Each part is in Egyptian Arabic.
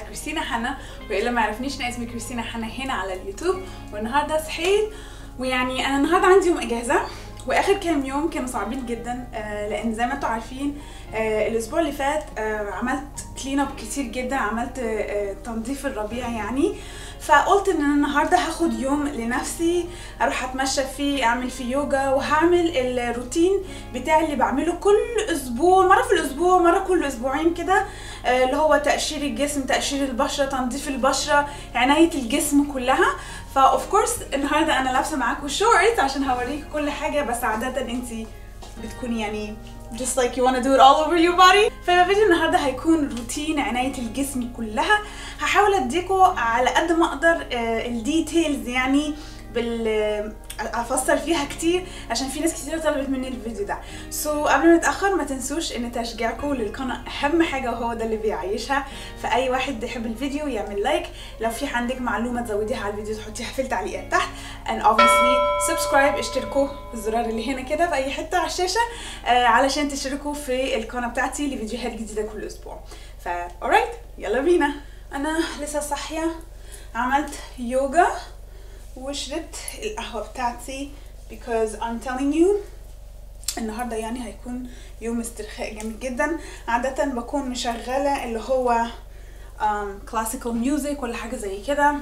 كريستينا حنا واللي ما يعرفنيش انا اسمي كريستينا حنا هنا على اليوتيوب والنهارده صحيت ويعني انا النهارده عندي يوم اجازه واخر كام يوم كانوا صعبين جدا آه لان زي ما انتم عارفين آه الاسبوع اللي فات آه عملت كلين اب كتير جدا عملت آه تنظيف الربيع يعني فقلت ان انا النهارده هاخد يوم لنفسي اروح اتمشى فيه اعمل فيه يوجا وهعمل الروتين بتاعي اللي بعمله كل اسبوع مره في الاسبوع مره كل اسبوعين كده آه اللي هو تقشير الجسم تقشير البشره تنظيف البشره عنايه الجسم كلها فاوف كورس النهارده انا لابسه معاكم شورت عشان هوريك كل حاجه بس عاده انت بتكوني يعني just like you wanna do it all over your body ففيديو النهارده هيكون روتين عنايه الجسم كلها هحاول اديكم على قد ما اقدر الديتيلز يعني بال افسر فيها كتير عشان في ناس كتير طلبت مني الفيديو ده سو so, قبل ما نتاخر ما تنسوش ان تشجيعكم للقناه اهم حاجه وهو ده اللي بيعيشها فاي واحد يحب الفيديو يعمل لايك لو في عندك معلومه تزوديها على الفيديو تحطيها في التعليقات تحت and obviously subscribe اشتركوا بالزرار اللي هنا كده في اي حته على الشاشه آه علشان تشتركوا في القناه بتاعتي لفيديوهات جديده كل اسبوع ف alright يلا بينا انا لسه صاحيه عملت يوجا وشربت القهوة بتاعتي because I'm telling you النهاردة يعني هيكون يوم استرخاء جامد جدا عادة بكون مشغلة اللي هو um, classical music ولا حاجة زي كده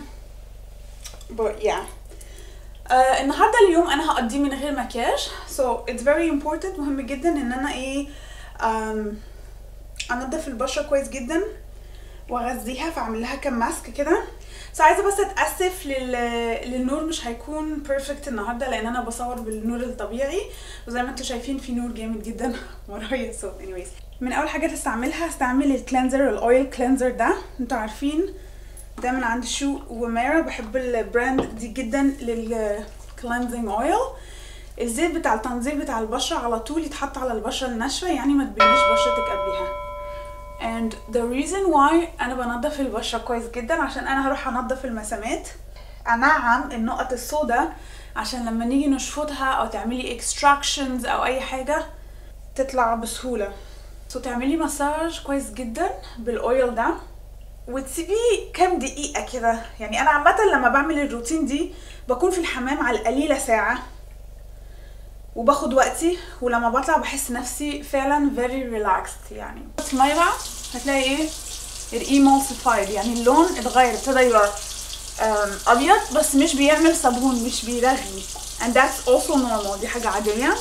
but yeah uh, النهاردة اليوم أنا هقضيه من غير مكياج so it's very important مهم جدا إن أنا إيه um, أنضف البشرة كويس جدا واغذيها فاعمل لها كام ماسك كده بس عايزه بس اتاسف لل... للنور مش هيكون بيرفكت النهارده لان انا بصور بالنور الطبيعي وزي ما انتم شايفين في نور جامد جدا ورايا سو anyways من اول حاجه تستعملها هستعمل الكلينزر الاويل كلينزر ده انتوا عارفين ده من عند شو وميرا بحب البراند دي جدا للكلينزنج اويل الزيت بتاع التنظيف بتاع البشره على طول يتحط على البشره الناشفه يعني ما تبنيش بشرتك قبلها and the reason why انا بنضف البشره كويس جدا عشان انا هروح انضف المسامات انعم النقط السوداء عشان لما نيجي نشفطها او تعملي extractions او اي حاجه تطلع بسهوله سو so تعملي مساج كويس جدا بالاويل ده وتسيبيه كام دقيقة كده يعني أنا عامة لما بعمل الروتين دي بكون في الحمام على القليلة ساعة وباخد وقتي ولما بطلع بحس نفسي فعلا very relaxed يعني بس ميه بقى هتلاقي ايه الايمولسيفايد يعني اللون اتغير ابتدى يبقى ابيض بس مش بيعمل صابون مش بيرغي and that's also normal دي حاجه عاديه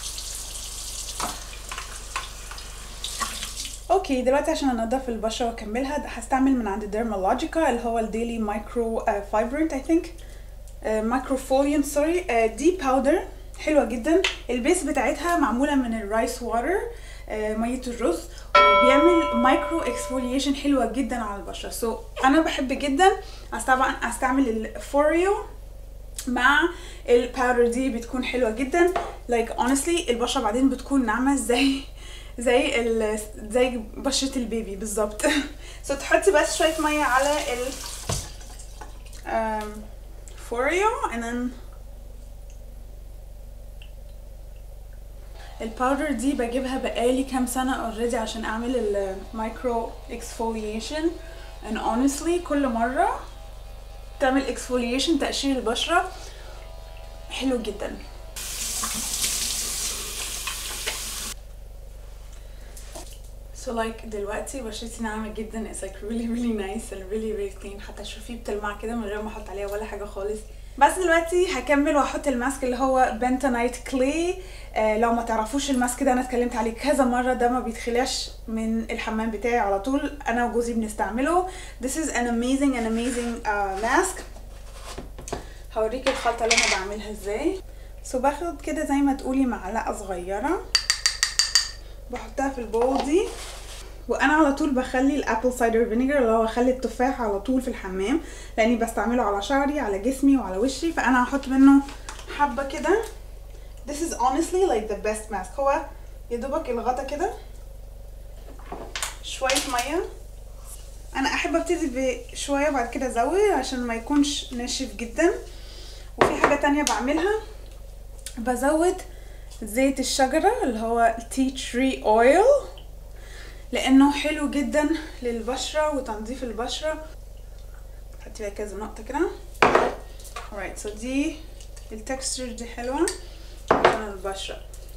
اوكي دلوقتي عشان انضف البشره واكملها هستعمل من عند ديرمالوجيكا اللي هو الديلي مايكرو فايبرنت اي ثينك مايكرو فوليون سوري دي باودر حلوه جدا البيس بتاعتها معموله من الرايس واتر آه ميه الرز وبيعمل مايكرو اكسفوليشن حلوه جدا على البشره سو so, انا بحب جدا طبعا استعمل الفوريو مع الباودر دي بتكون حلوه جدا لايك like honestly البشره بعدين بتكون ناعمه زي زي ال زي بشره البيبي بالظبط سو so, تحطي بس شويه ميه على ال فوريو and then الباودر دي بجيبها بقالي كام سنة اوريدي عشان اعمل المايكرو اكسفوليشن and honestly كل مرة تعمل اكسفوليشن تقشير البشرة حلو جدا So like دلوقتي بشرتي ناعمة جدا it's like really really nice and really very clean حتى تشوفيه بتلمع كده من غير ما احط عليها ولا حاجة خالص بس دلوقتي هكمل واحط الماسك اللي هو بنتانايت كلي آه لو ما تعرفوش الماسك ده انا اتكلمت عليه كذا مره ده ما بيتخلعش من الحمام بتاعي على طول انا وجوزي بنستعمله this is an amazing an amazing uh, mask هوريك الخلطه اللي انا بعملها ازاي سو so باخد كده زي ما تقولي معلقه صغيره بحطها في البول دي وانا على طول بخلي الابل سايدر فينيجر اللي هو بخلي التفاح على طول في الحمام لاني بستعمله على شعري على جسمي وعلى وشي فانا هحط منه حبه كده this is honestly like the best mask هو يا دوبك الغطا كده شويه ميه انا احب ابتدي بشويه بعد كده ازود عشان ما يكونش ناشف جدا وفي حاجه تانية بعملها بزود زيت الشجره اللي هو التي تري اويل لانه حلو جدا للبشره وتنظيف البشره حطي فيها كذا نقطه كده alright so دي التكستشر دي حلوه عشان البشره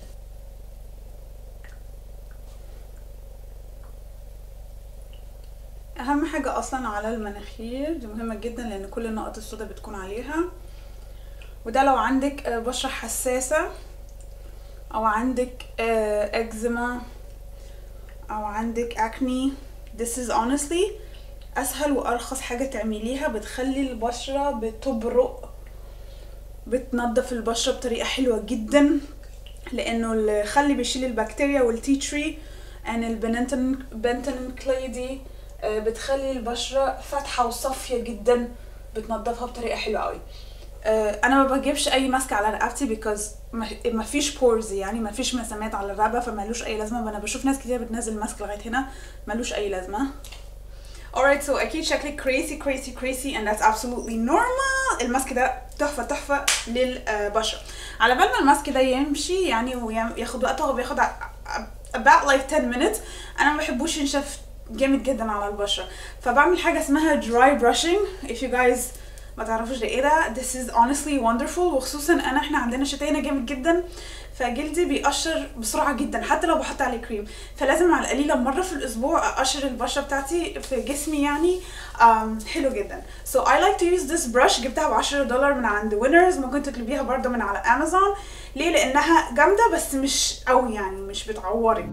اهم حاجه اصلا على المناخير دي مهمه جدا لان كل النقط السوداء بتكون عليها وده لو عندك بشره حساسه او عندك اكزيما او عندك اكني this is honestly اسهل وارخص حاجه تعمليها بتخلي البشره بتبرق بتنظف البشره بطريقه حلوه جدا لانه الخل بيشيل البكتيريا والتي تري ان البنتن بنتن كلاي دي بتخلي البشره فاتحه وصافيه جدا بتنضفها بطريقه حلوه قوي انا ما بجيبش اي ماسك على رقبتي بيكوز ما فيش بورز يعني ما فيش مسامات على الرقبه فمالوش اي لازمه انا بشوف ناس كتير بتنزل ماسك لغايه هنا مالوش اي لازمه alright so اكيد شكلك crazy crazy crazy and that's absolutely normal الماسك ده تحفه تحفه للبشره على بال ما الماسك ده يمشي يعني وياخد وقته هو بياخد about like 10 minutes انا ما بحبوش ينشف جامد جدا على البشره فبعمل حاجه اسمها dry brushing if you guys ما تعرفوش ده ايه ده this is honestly wonderful وخصوصا انا احنا عندنا شتاء هنا جامد جدا فجلدي بيقشر بسرعه جدا حتى لو بحط عليه كريم فلازم على القليله مره في الاسبوع اقشر البشره بتاعتي في جسمي يعني um, حلو جدا so I like to use this brush جبتها ب 10 دولار من عند winners ممكن تطلبيها برضه من على امازون ليه لانها جامده بس مش قوي يعني مش بتعوري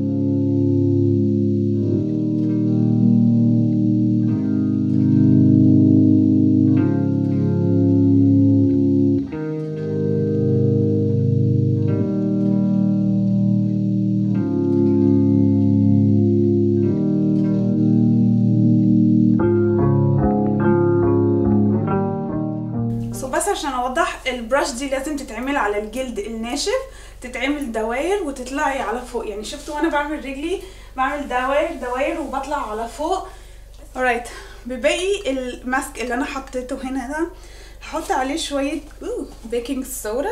عشان اوضح البرش دي لازم تتعمل على الجلد الناشف تتعمل دواير وتطلعي على فوق يعني شفتوا وانا بعمل رجلي بعمل دواير دواير وبطلع على فوق alright بباقي الماسك اللي انا حطيته هنا ده هحط عليه شويه بيكنج صودا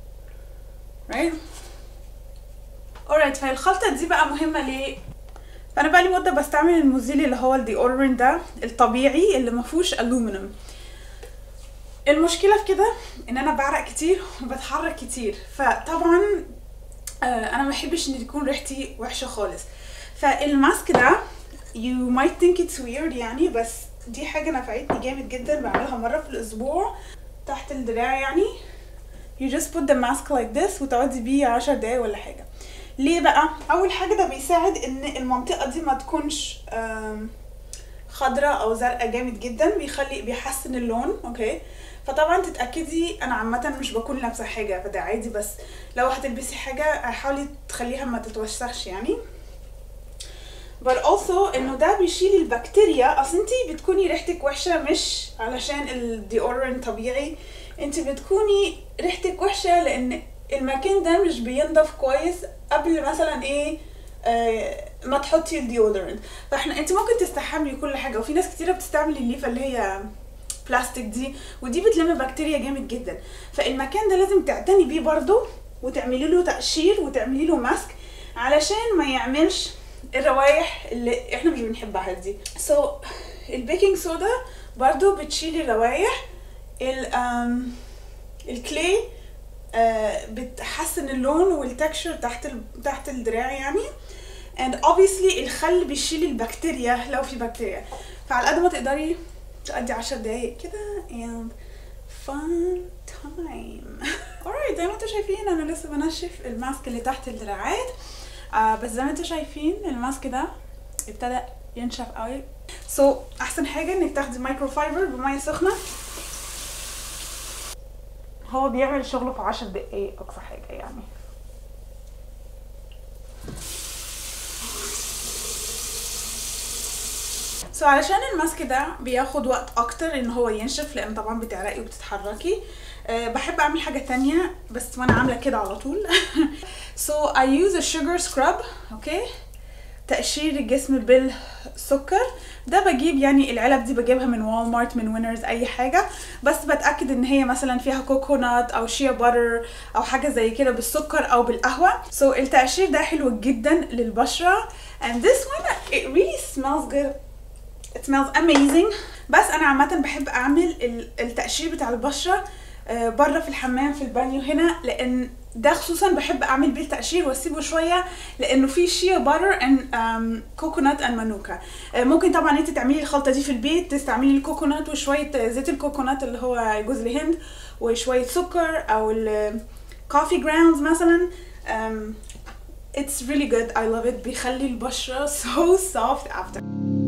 right alright فالخلطه دي بقى مهمه ليه فانا بقى لي مده بستعمل الموزيل اللي هو الديورين ده الطبيعي اللي ما فيهوش الومنيوم المشكله في كده ان انا بعرق كتير وبتحرك كتير فطبعا آه انا ما بحبش ان تكون ريحتي وحشه خالص فالماسك ده you might think it's weird يعني بس دي حاجه نفعتني جامد جدا بعملها مره في الاسبوع تحت الدراع يعني you just put the mask like this وتقعدي بيه عشر دقايق ولا حاجه ليه بقى اول حاجه ده بيساعد ان المنطقه دي ما تكونش خضراء او زرقاء جامد جدا بيخلي بيحسن اللون اوكي فطبعا تتاكدي انا عامه مش بكون لابسه حاجه فده عادي بس لو هتلبسي حاجه حاولي تخليها ما تتوسخش يعني but also انه ده بيشيل البكتيريا اصل انتي بتكوني ريحتك وحشه مش علشان الديورين طبيعي انتي بتكوني ريحتك وحشه لان المكان ده مش بينضف كويس قبل مثلا ايه آه ما تحطي الديودرنت فاحنا انت ممكن تستحملي كل حاجه وفي ناس كتيره بتستعمل الليفه اللي هي بلاستيك دي ودي بتلم بكتيريا جامد جدا فالمكان ده لازم تعتني بيه برضو وتعملي له تقشير وتعملي له ماسك علشان ما يعملش الروايح اللي احنا مش بنحبها دي سو so, البيكنج صودا برضو بتشيل الروايح ال الكلي آه بتحسن اللون والتكشر تحت ال... تحت الدراع يعني and obviously الخل بيشيل البكتيريا لو في بكتيريا فعلى قد ما تقدري تقضي عشر دقايق كده and fun time alright زي ما انتوا شايفين انا لسه بنشف الماسك اللي تحت الدراعات آه بس زي ما انتوا شايفين الماسك ده ابتدى ينشف قوي سو so, احسن حاجه انك تاخدي مايكرو فايبر بميه سخنه هو بيعمل شغله في عشر دقايق اقصى حاجه يعني سو so, علشان الماسك ده بياخد وقت اكتر ان هو ينشف لان طبعا بتعرقي وبتتحركي أه بحب اعمل حاجه تانية بس وانا عامله كده على طول سو اي يوز ا sugar سكراب اوكي تقشير الجسم بالسكر ده بجيب يعني العلب دي بجيبها من والمارت من وينرز اي حاجه بس بتاكد ان هي مثلا فيها كوكونات او شيا باتر او حاجه زي كده بالسكر او بالقهوه سو so, التقشير ده حلو جدا للبشره and this one it really smells good it smells amazing بس انا عامه بحب اعمل ال- التقشير بتاع البشره آه، بره في الحمام في البانيو هنا لان ده خصوصا بحب اعمل بيه التقشير واسيبه شويه لانه فيه شيا باتر ان كوكونات ان مانوكا آه، ممكن طبعا انت تعملي الخلطه دي في البيت تستعملي الكوكونات وشويه زيت الكوكونات اللي هو جوز الهند وشويه سكر او الكوفي جراوندز مثلا um, it's really good I love it بيخلي البشرة so soft after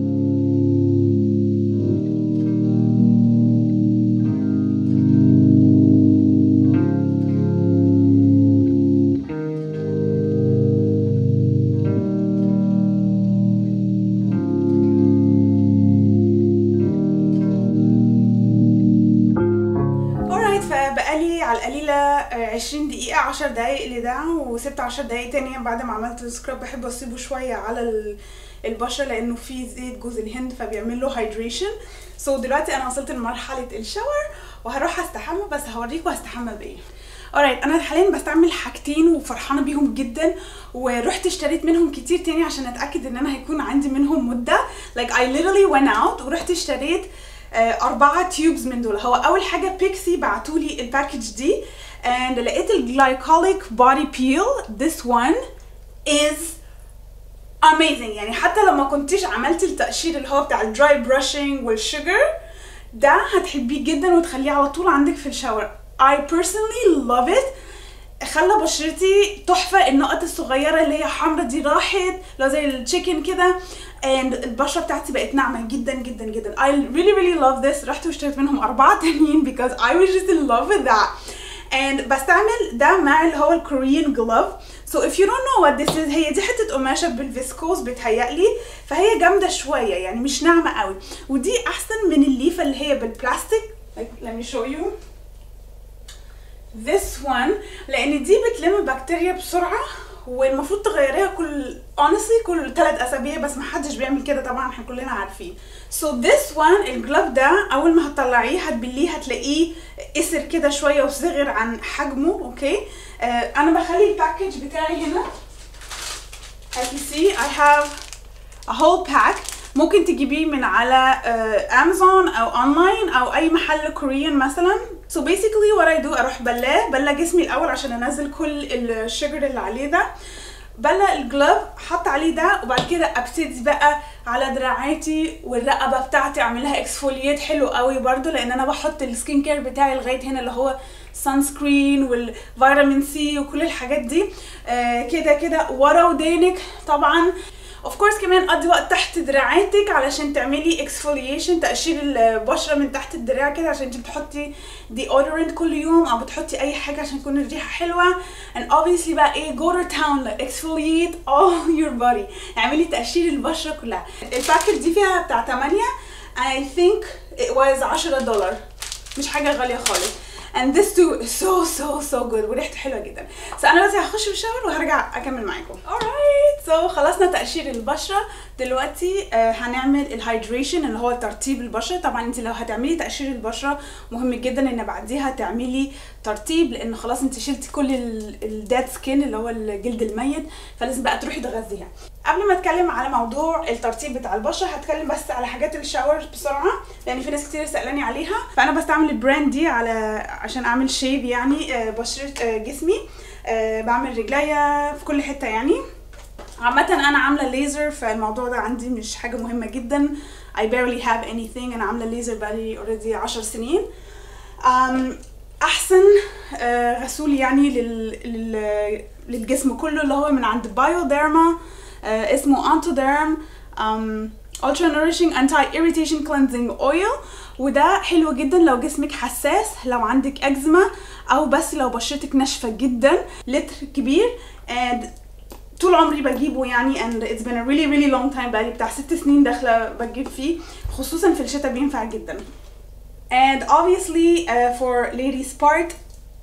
alright فبقالي على القليلة آه، 20 دقيقة 10 دقايق لده وسبت 10 دقايق تانية بعد ما عملت السكراب بحب اسيبه شوية على ال- البشرة لانه فيه زيت جوز الهند فبيعمل له هايدريشن سو so دلوقتي انا وصلت لمرحلة الشاور وهروح استحمى بس هوريكم هستحمى بايه alright انا حاليا بستعمل حاجتين وفرحانه بيهم جدا ورحت اشتريت منهم كتير تاني عشان اتاكد ان انا هيكون عندي منهم مده like I literally went out ورحت اشتريت آه، أربعة تيوبز من دول هو أول حاجة بيكسي بعتولي الباكج دي and لقيت الجلايكوليك بودي بيل this one is amazing يعني حتى لو ما كنتيش عملتي التقشير اللي هو بتاع الدراي براشنج والشوجر ده هتحبيه جدا وتخليه على طول عندك في الشاور I personally love it خلى بشرتي تحفة النقط الصغيرة اللي هي حمرا دي راحت لو زي التشيكن كده and البشرة بتاعتي بقت ناعمة جدا جدا جدا I really really love this رحت واشتريت منهم أربعة تانيين because I was just in love with that and بستعمل ده مع اللي هو الكوريان glove so if you don't know what this is هي دي حتة قماشة بالفيسكوز بتهيألي فهي جامدة شوية يعني مش ناعمة قوي ودي أحسن من الليفة اللي هي بالبلاستيك like, let me show you this one لان دي بتلم بكتيريا بسرعه والمفروض تغيريها كل honestly كل ثلاث اسابيع بس محدش بيعمل كده طبعا احنا كلنا عارفين so this one الجلاف ده اول ما هتطلعيه هتبليه هتلاقيه قسر كده شويه وصغر عن حجمه اوكي آه انا بخلي الباكج بتاعي هنا as you see I have a whole pack ممكن تجيبيه من على امازون او اونلاين او اي محل كوريان مثلا so basically what I do اروح بلاه بلا جسمي الاول عشان انزل كل الشجر اللي عليه ده بلا الجلوف حط عليه ده وبعد كده ابتدي بقى على دراعاتي والرقبه بتاعتي اعملها اكسفوليات حلو قوي برضو لان انا بحط السكين كير بتاعي لغايه هنا اللي هو سان سكرين والفيتامين سي وكل الحاجات دي آه كده كده ورا ودانك طبعا اوف كورس كمان قضي وقت تحت دراعاتك علشان تعملي اكسفوليشن تقشير البشره من تحت الدراع كده عشان انت بتحطي ديودورنت كل يوم او بتحطي اي حاجه عشان تكون الريحه حلوه and obviously بقى ايه go to town like exfoliate all your body اعملي تقشير البشره كلها الباكت دي فيها بتاع 8 I think it was 10 دولار مش حاجه غاليه خالص and this too is so so so good وريحته حلوه جدا so انا دلوقتي هخش في الشاور وهرجع اكمل معاكم alright so خلصنا تقشير البشره دلوقتي آه هنعمل الهايدريشن اللي هو ترطيب البشره طبعا انت لو هتعملي تقشير البشره مهم جدا ان بعديها تعملي ترطيب لان خلاص انت شلتي كل الديد سكين اللي هو الجلد الميت فلازم بقى تروحي تغذيها قبل ما اتكلم على موضوع الترطيب بتاع البشره هتكلم بس على حاجات الشاور بسرعه لان في ناس كتير سالاني عليها فانا بستعمل البراند دي على عشان اعمل شيب يعني آه بشره آه جسمي آه بعمل رجليا في كل حته يعني عامة أنا عاملة ليزر فالموضوع ده عندي مش حاجة مهمة جدا I barely have anything أنا عاملة ليزر بقالي already عشر سنين um, أحسن uh, غسول يعني لل, لل, للجسم كله اللي هو من عند بايوديرما uh, اسمه أنتوديرم um, Ultra Nourishing Anti Irritation Cleansing Oil وده حلو جدا لو جسمك حساس لو عندك أكزيما أو بس لو بشرتك ناشفة جدا لتر كبير and طول عمري بجيبه يعني and it's been a really really long time بقالي بتاع ست سنين داخله بجيب فيه خصوصا في الشتاء بينفع جدا and obviously uh, for ladies part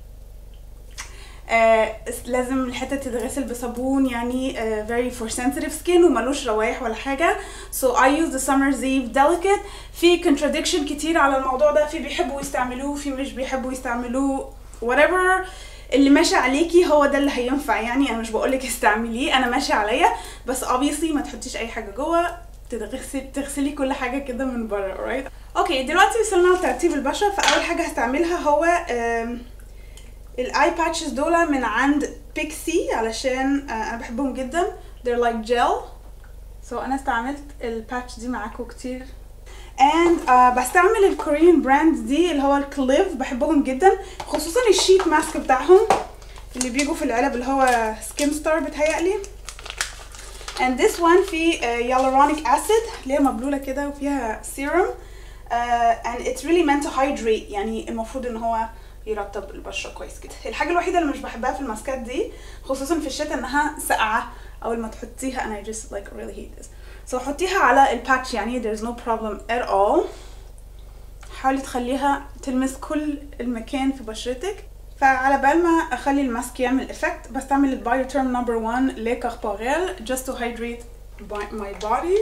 uh, لازم الحتة تتغسل بصابون يعني uh, very for sensitive skin وملوش روايح ولا حاجة so I use the Summer's Eve Delicate في contradiction كتير على الموضوع ده في بيحبوا يستعملوه في مش بيحبوا يستعملوه whatever اللي ماشي عليكي هو ده اللي هينفع يعني انا مش بقولك استعمليه انا ماشي عليا بس obviously ما تحطيش اي حاجه جوه تغسلي تغسلي كل حاجه كده من بره alright اوكي دلوقتي وصلنا لترتيب البشره فاول حاجه هستعملها هو آم، الاي باتشز دول من عند بيكسي علشان آه، انا بحبهم جدا they're like gel so انا استعملت الباتش دي معاكم كتير and uh, بستعمل الكوريان براند دي اللي هو الكليف بحبهم جدا خصوصا الشيت ماسك بتاعهم اللي بيجوا في العلب اللي هو سكين ستار بتهيألي and this one في hyaluronic acid اللي هي مبلولة كده وفيها serum uh, and it's really meant to hydrate يعني المفروض ان هو يرطب البشرة كويس كده الحاجة الوحيدة اللي مش بحبها في الماسكات دي خصوصا في الشتاء انها ساقعة اول ما تحطيها and I just like really hate this so حطيها على الباتش يعني there's no problem at all حاولي تخليها تلمس كل المكان في بشرتك فعلى بال ما اخلي الماسك يعمل افكت بستعمل البايوتيرم نمبر 1 ليكر باريل just to hydrate by- my body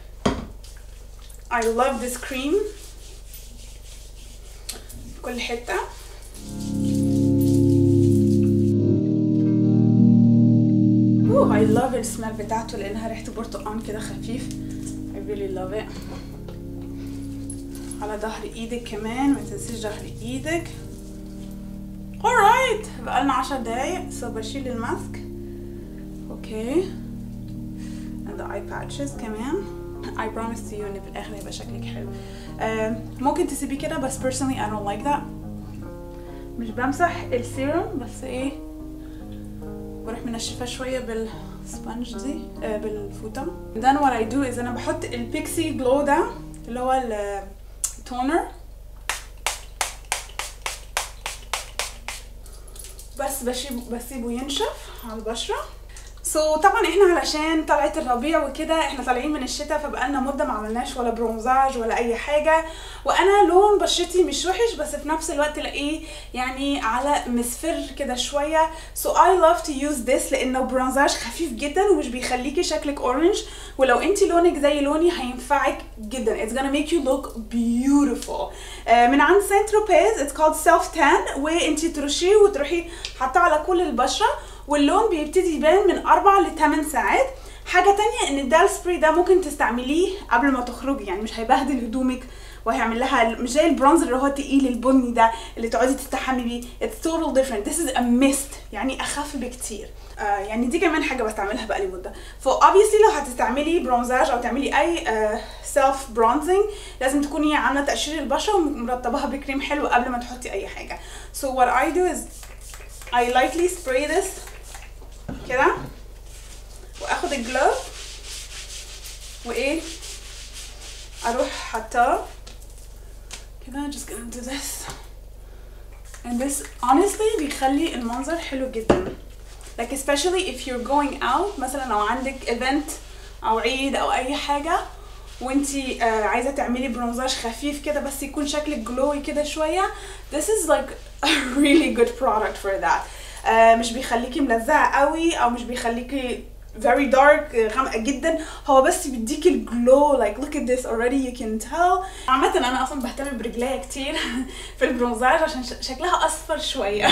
I love this cream في كل حتة Ooh, I love السمell بتاعته لانها ريحته برتقان كده خفيف I really love it على ظهر ايدك كمان ما تنسيش ظهر ايدك alright بقالنا عشر دقايق so بشيل الماسك اوكي and the eye patches كمان I promise to you ان في الاخر هيبقى شكلك حلو آم، ممكن تسيبيه كده بس personally I don't like that مش بمسح السيروم بس ايه بروح منشفاه شويه بالسبونج دي آه بالفوطه then what I do is انا بحط البيكسي جلو ده اللي هو التونر بس بشيب بسيبه ينشف على البشره سو so, طبعا احنا علشان طلعت الربيع وكده احنا طالعين من الشتاء فبقالنا مده ما عملناش ولا برونزاج ولا اي حاجه وانا لون بشرتي مش وحش بس في نفس الوقت الاقيه يعني على مصفر كده شويه سو اي لاف تو يوز ذس لانه برونزاج خفيف جدا ومش بيخليكي شكلك اورنج ولو انت لونك زي لوني هينفعك جدا it's gonna make you look beautiful آه، من عند سانت تروبيز it's called self tan وانت ترشيه وتروحي حاطاه على كل البشره واللون بيبتدي يبان من 4 ل 8 ساعات حاجة تانية ان ده السبراي ده ممكن تستعمليه قبل ما تخرجي يعني مش هيبهدل هدومك وهيعمل لها مش زي البرونزر اللي هو التقيل البني ده اللي تقعدي تستحمي بيه it's total different this is a mist يعني اخف بكتير آه يعني دي كمان حاجه بستعملها بقالي مده ف obviously لو هتستعملي برونزاج او تعملي اي آه self bronzing لازم تكوني عامله تقشير البشره ومرطباها بكريم حلو قبل ما تحطي اي حاجه so what I do is I lightly spray this كده واخد الجلوف وايه اروح حاطاه كده just gonna do this and this honestly بيخلي المنظر حلو جدا like especially if you're going out مثلا لو عندك event او عيد او اي حاجه وانتي آه عايزه تعملي برونزاج خفيف كده بس يكون شكلك جلوي كده شويه this is like a really good product for that آه مش بيخليكي ملزقه قوي او مش بيخليكي very dark آه، غامقه جدا هو بس بيديكي الجلو like look at this already you can tell عامه انا اصلا بهتم برجليا كتير في البرونزاج عشان ش- شكلها اصفر شويه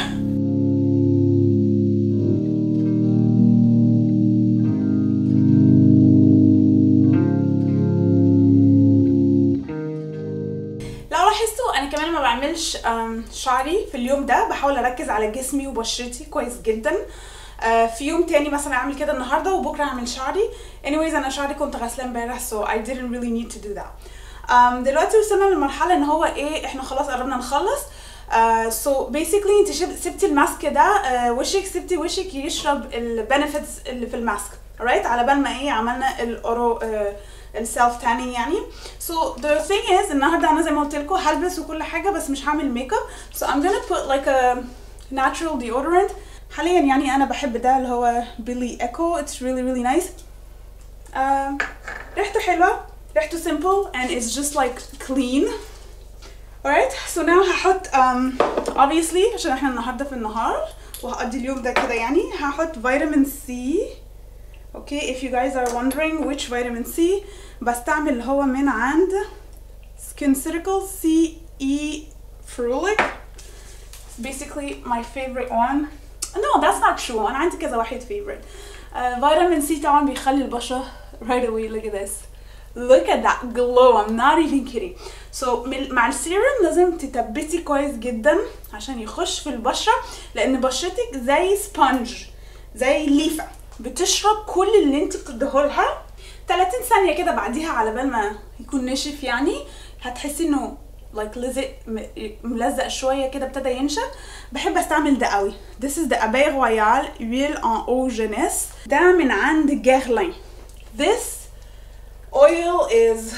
لو لاحظتوا انا كمان ما بعملش أم، شعري في اليوم ده بحاول اركز على جسمي وبشرتي كويس جدا آه، في يوم تاني مثلا اعمل كده النهارده وبكره اعمل شعري anyways انا شعري كنت غسلاه امبارح so I didn't really need to do that um, دلوقتي وصلنا للمرحله ان هو ايه احنا خلاص قربنا نخلص uh, so basically انت شب- سبتي الماسك ده uh, وشك سبتي وشك يشرب البنفيتس اللي في الماسك alright على بال ما ايه عملنا الاورو uh, السيلف تاني يعني so the thing is النهارده انا زي ما قلت لكم هلبس وكل حاجه بس مش هعمل ميك اب so I'm gonna put like a natural deodorant حاليا يعني انا بحب ده اللي هو بيلي ايكو it's really really nice uh, ريحته حلوه ريحته simple and it's just like clean alright so now هحط um, obviously عشان احنا النهارده في النهار وهقضي اليوم ده كده يعني هحط فيتامين سي اوكي if you guys are wondering which vitamin C بستعمل اللي هو من عند Skin Circle C E Ferulic basically my favorite one no that's not true انا عندي كذا واحد favorite uh, فيتامين سي طبعا بيخلي البشرة right away look at this look at that glow I'm not even kidding so من- مع السيروم لازم تثبتي كويس جدا عشان يخش في البشرة لان بشرتك زي سبونج زي ليفة بتشرب كل اللي انت بتديهولها 30 ثانية كده بعديها على بال ما يكون نشف يعني هتحسي انه لايك like لزق م- ملزق شوية كده ابتدى ينشف بحب استعمل ده قوي This is the Abeille Royale Huile en Eau Jeunesse ده من عند جيرلين This oil is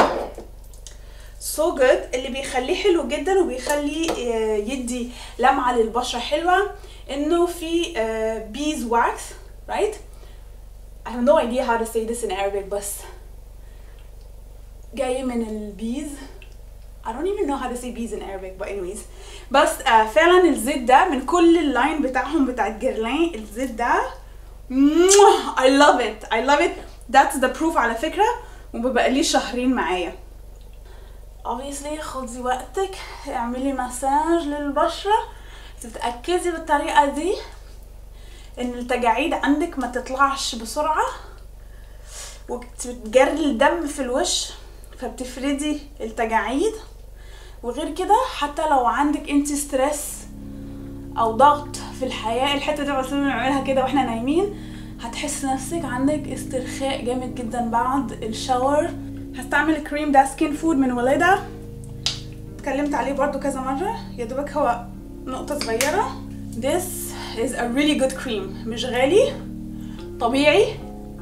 so good اللي بيخليه حلو جدا وبيخلي آه، يدي لمعة للبشرة حلوة انه في uh, bees wax right I have no idea how to say this in Arabic بس جاي من البيز I don't even know how to say bees in Arabic but anyways بس آه فعلا الزيت ده من كل اللاين بتاعهم بتاع جيرلين الزيت ده موah, I love it I love it that's the proof على فكرة وببقى ليه شهرين معايا obviously خدي وقتك اعملي مساج للبشرة تتأكدي بالطريقة دي ان التجاعيد عندك ما تطلعش بسرعة وبتجري الدم في الوش فبتفردي التجاعيد وغير كده حتى لو عندك انت ستريس او ضغط في الحياة الحتة دي بس بنعملها كده واحنا نايمين هتحس نفسك عندك استرخاء جامد جدا بعد الشاور هستعمل كريم ده سكين فود من ولادة اتكلمت عليه برضو كذا مرة يا دوبك هو نقطة صغيرة This is a really good cream مش غالي طبيعي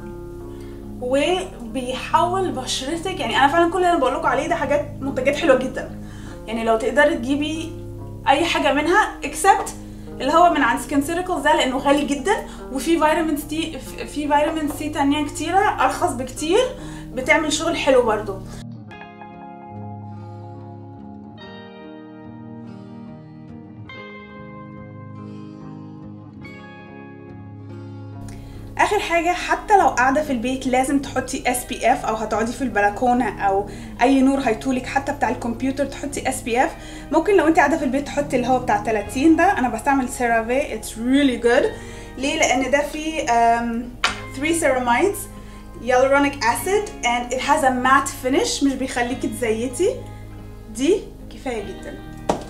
وبيحول بشرتك يعني انا فعلا كل اللي انا بقول لكم عليه ده حاجات منتجات حلوه جدا يعني لو تقدري تجيبي اي حاجه منها اكسبت اللي هو من عند سكين سيركلز ده لانه غالي جدا وفي فيتامين سي في فيتامين سي تانية كتيره ارخص بكتير بتعمل شغل حلو برضو اخر حاجه حتى لو قاعده في البيت لازم تحطي اس بي اف او هتقعدي في البلكونه او اي نور هيطولك حتى بتاع الكمبيوتر تحطي اس بي اف ممكن لو انت قاعده في البيت تحطي اللي هو بتاع 30 ده انا بستعمل سيرافي اتس ريلي جود ليه لان ده فيه um, 3 ceramides hyaluronic acid and it has a matte finish مش بيخليكي تزيتي دي كفايه جدا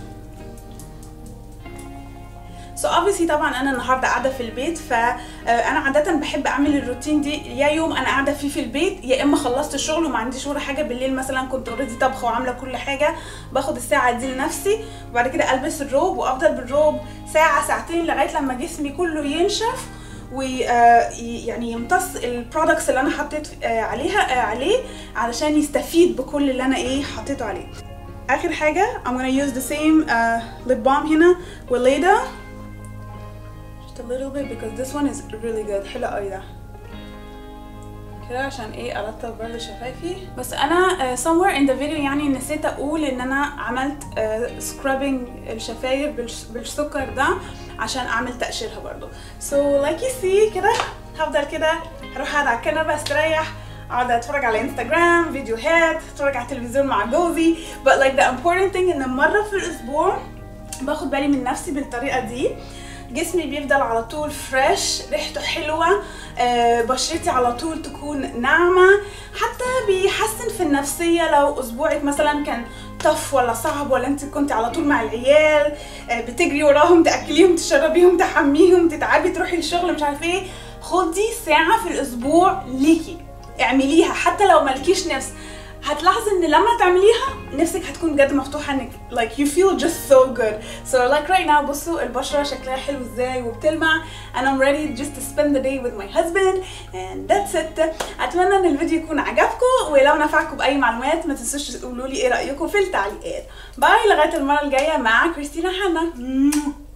سو so obviously طبعا انا النهارده قاعده في البيت فانا عاده بحب اعمل الروتين دي يا يوم انا قاعده فيه في البيت يا اما خلصت الشغل وما عنديش ولا حاجه بالليل مثلا كنت اوريدي طبخه وعامله كل حاجه باخد الساعه دي لنفسي وبعد كده البس الروب وافضل بالروب ساعه ساعتين لغايه لما جسمي كله ينشف ويعني يمتص البرودكتس اللي انا حطيت عليها عليه علشان يستفيد بكل اللي انا ايه حطيته عليه اخر حاجه I'm gonna use the same uh, lip balm هنا وليدا just a little bit because this one is really good حلو قوي ده كده عشان ايه ارتب برضه شفايفي بس انا uh, somewhere in the video يعني نسيت اقول ان انا عملت uh, scrubbing الشفايف بالش بالسكر ده عشان اعمل تقشيرها برضه so like you see كده هفضل كده هروح اقعد على الكنبه استريح اقعد اتفرج على انستغرام فيديوهات اتفرج على التلفزيون مع جوزي but like the important thing ان مره في الاسبوع باخد بالي من نفسي بالطريقه دي جسمي بيفضل على طول فريش ريحته حلوة آه بشرتي على طول تكون ناعمة حتى بيحسن في النفسية لو أسبوعك مثلا كان طف ولا صعب ولا انت كنت على طول مع العيال آه بتجري وراهم تأكليهم تشربيهم تحميهم تتعبي تروحي الشغل مش عارف ايه خدي ساعة في الأسبوع ليكي اعمليها حتى لو مالكيش نفس هتلاحظي ان لما تعمليها نفسك هتكون بجد مفتوحه انك like you feel just so good so like right now بصوا البشره شكلها حلو ازاي وبتلمع and I'm ready just to spend the day with my husband and that's it اتمنى ان الفيديو يكون عجبكم ولو نفعكم باي معلومات ما تنسوش تقولوا لي ايه رايكم في التعليقات باي لغايه المره الجايه مع كريستينا حنا